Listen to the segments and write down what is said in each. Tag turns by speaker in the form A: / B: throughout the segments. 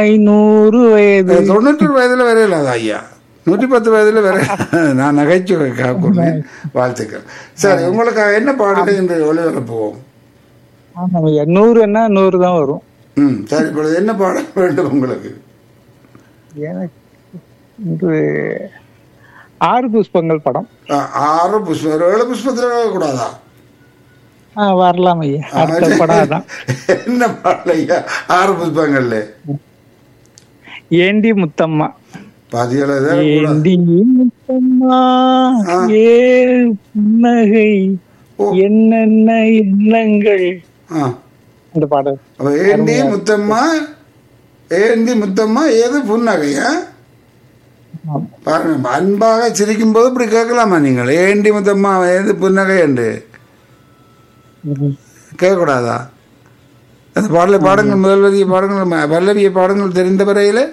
A: நூறு வயது
B: தொண்ணூற்றி வயதுல வரையில அது ஐயா நூற்றி பத்து வயதுல வர நான் நகைச்சுவை காக்குறேன் வாழ்த்துக்கள் சரி உங்களுக்கு என்ன பாடல் என்று ஒளிபரப்புவோம்
A: ஆமாம் ஐயா நூறுன்னா நூறு தான் வரும்
B: ம் சரி இப்பொழுது என்ன பாடல் வேண்டும் உங்களுக்கு
A: எனக்கு இது ஆறு புஷ்பங்கள் படம்
B: ஆ, ஆறு புஷ்பம் ஒரு ஏழு புஷ்பத்தில் கூடாதா
A: ஆ வரலாம் ஐயா அடுத்த படம் அதான்
B: என்ன பாடல் ஐயா ஆறு புஷ்பங்கள்ல
A: ஏண்டி முத்தம்மா
B: பாதியால கூடாது
A: ஏண்டி முத்தம்மா
B: ஆ.
A: ஏழு புன்னகை என்னென்ன எண்ணங்கள்
B: ஆ
A: இந்த பாடல்
B: அப்ப ஏண்டி முத்தம்மா ஏண்டி முத்தம்மா ஏது புன்னகையா
A: ஆம்.
B: பாருங்க அன்பாக சிரிக்கும் போது இப்படி கேட்கலாமா நீங்கள் ஏண்டி முத்தம்மா ஏது புன்னகை என்று
A: ம்.
B: கேட்கக்கூடாதா அந்த பாடலை பாடங்கள் முதல் வரிய பாடங்கள் ம- பல்லவிய பாடங்கள் தெரிந்த வரையில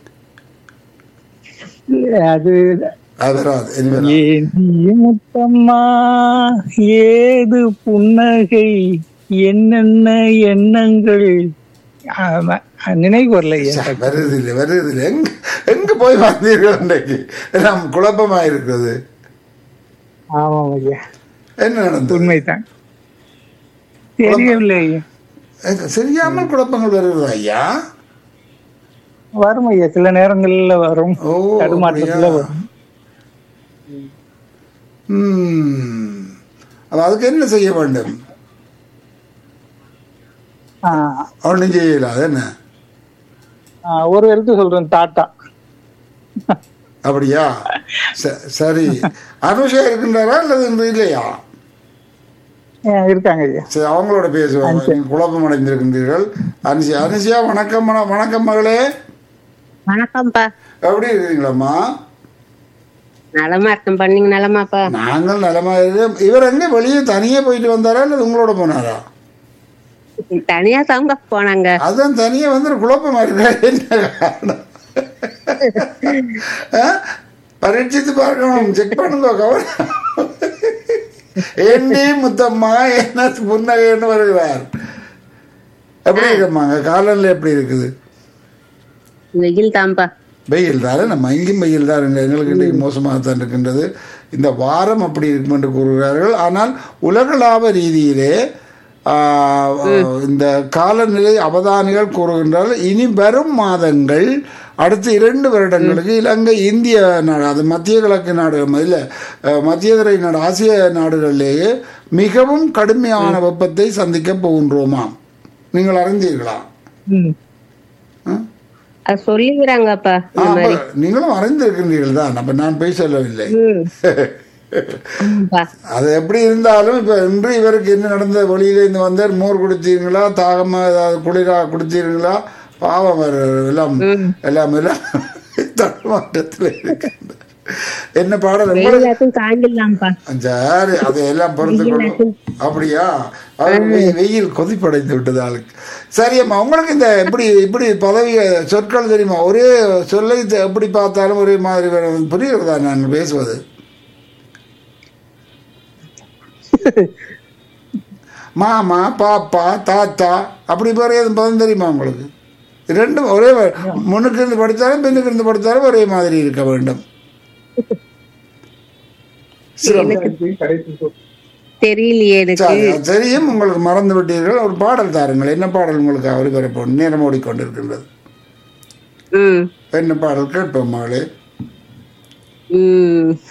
A: அது
B: அது வராது இனி வராது.
A: ஏண்டி முத்தம்மா ஏது புன்னகை என்னென்ன எண்ணங்கள் ஆமா, நினைவு வரல ஐயா
B: வருது இல்லை வருது இல்லை எங்க எங்க போய் வந்தீர்கள் இன்றைக்கு எல்லாம் குழப்பமா இருக்கிறது
A: ஆமாம் ஐயா
B: என்ன நடந்தது
A: உண்மைதான் தெரியவில்லை ஐயா
B: எங்க சரியாமல் குழப்பங்கள் வருகிறதா ஐயா
A: வரும் ஐயா சில நேரங்கள்ல வரும்
B: ஓ
A: தடுமாற்றத்துல
B: அப்படியா?
A: வரும்
B: ம் அப்ப அதுக்கு என்ன செய்ய வேண்டும்
A: ஆ,
B: ஒன்றும் செய்யல அது என்ன
A: ஆ, ஒரு எழுத்து சொல்றேன் டாட்டா
B: அப்படியா ச- சரி அனுஷா இருக்கின்றாரா அல்லது இன்று இல்லையா
A: ஆ, இருக்காங்க ஐயா
B: சரி அவங்களோட பேசுவாங்க நீங்க குழப்பம் அடைந்திருக்கின்றீர்கள் அனுஷியா அனுஷியா வணக்கம் மன- வணக்கம் மகளே
C: வணக்கம்ப்பா
B: எப்படி இருக்கீங்களம்மா
C: நலமா இருக்கேன்ப்பா நீங்க நலமாப்பா
B: நாங்கள் நலமா இருக்கோம் இவர் எங்க வெளியே தனியே போயிட்டு வந்தாரா அல்லது உங்களோட போனாரா
C: தனியா தாங்க போனாங்க
B: அதான் தனியே வந்து குழப்பமா இருக்கா என்ன காரணம் ஆ? பரீட்சித்து பார்க்கணும் செக் பண்ணுங்க கவனம் ஏண்டி முத்தம்மா என்ன புன்னகைன்னு வருகிறார் எப்படி இருக்கம்மாங்க காலநிலை எப்படி இருக்குது
C: வெயில் தான்ப்பா
B: வெயில் தானே நம்ம இங்கும் வெயில் தான் இருக்கு. எங்களுக்கு இன்றைக்கு மோசமாகத்தான் இருக்கின்றது இந்த வாரம் அப்படி இருக்கும் என்று கூறுகிறார்கள் ஆனால் உலகளாவ ரீதியிலே ஆ, இந்த காலநிலை அவதானிகள் கூறுகின்றார்கள் இனி வரும் மாதங்கள் அடுத்த இரண்டு வருடங்களுக்கு இலங்கை இந்திய நாடு அது மத்திய கிழக்கு நாடு இல்லை மத்திய திரை நாடு ஆசிய நாடுகளிலேயே மிகவும் கடுமையான வெப்பத்தை சந்திக்க போகின்றோமாம் நீங்கள் அறிந்தீர்களா
A: ம்.
B: ஆ?
C: அது சொல்லிக்கிறாங்கப்பா
B: ஆ, அப்ப நீங்களும் அறிந்திருக்கின்றீர்கள் தான் அப்ப நான் போய் சொல்லவில்லை
C: ஆமாப்பா.
B: அது எப்படி இருந்தாலும் இப்ப இன்று இவருக்கு என்ன நடந்த வெளியில இருந்து வந்தார் மோர் குடித்தீங்களா தாகமா ஏதாவது குளிரா குடித்தீங்களா பாவம் அவர் எல்லாம் எல்லாம் எல்லாம் தடுமாற்றத்தில் இருக்கின்ற என்ன பாடல் உங்களுக்கு
C: வெயிலாச்சும் தாங்கிடலாம்ப்பா
B: சரி அதையெல்லாம் பொறுத்து கொள்ளும் அப்படியா அவர் வெய்- வெயில் கொதிப்படைந்து விட்டது ஆளுக்கு சரி அம்மா உங்களுக்கு இந்த இப்படி இப்படி பதவி சொற்கள் தெரியுமா ஒரே சொல்லை த- எப்படி பார்த்தாலும் ஒரே மாதிரி வரும். புரிகிறதா நான் பேசுவது மாமா பாப்பா தாத்தா அப்படி பேர் எதுவும் பதம் தெரியுமா உங்களுக்கு ரெண்டும் ஒரே வ- முன்னுக்கு இருந்து படித்தாலும் பின்னுக்கு இருந்து படித்தாலும் ஒரே மாதிரி இருக்க வேண்டும்
C: தெரியலையே எனக்கு
B: சரி, அது தெரியும் உங்களுக்கு மறந்து விட்டீர்கள் ஒரு பாடல் தாருங்கள் என்ன பாடல் உங்களுக்கு ஒளிபரப்போம் நேரம் ஓடிக்கொண்டிருக்கின்றது
C: ம்
B: என்ன பாடல் கேட்போம் மகளே
C: ம்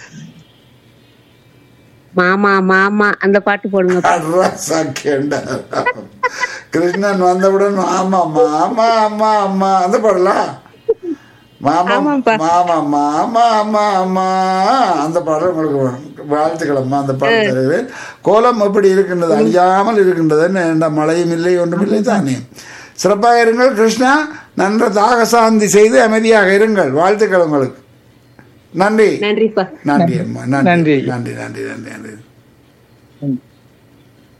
C: மாமா மாமா அந்த பாட்டு போடுங்கப்பா
B: அட்ராசா கேண்டா கிருஷ்ணன் வந்தவுடன் ஆமா அம்மா ஆமா அம்மா அம்மா அந்த பாடலா மாமா
C: ஆமாப்பா.
B: மாமா மாமா அம்மா அம்மா அந்த பாடல் உங்களுக்கு வேணும். வாழ்த்துக்களம்மா அந்த பாடல் தருகிறேன் கோலம் எப்படி இருக்கின்றது அழியாமல் இருக்கின்றது என்ன ஏண்டா மழையும் இல்லை ஒன்றும் இல்லை தானே சிறப்பாக இருங்கள் கிருஷ்ணா நன்ற தாக சாந்தி செய்து அமைதியாக இருங்கள் வாழ்த்துக்கள் உங்களுக்கு நன்றி
C: நன்றிப்பா
B: நன்றி அம்மா நன்றி
A: நன்றி.
B: நன்றி நன்றி நன்றி நன்றி
A: ம்.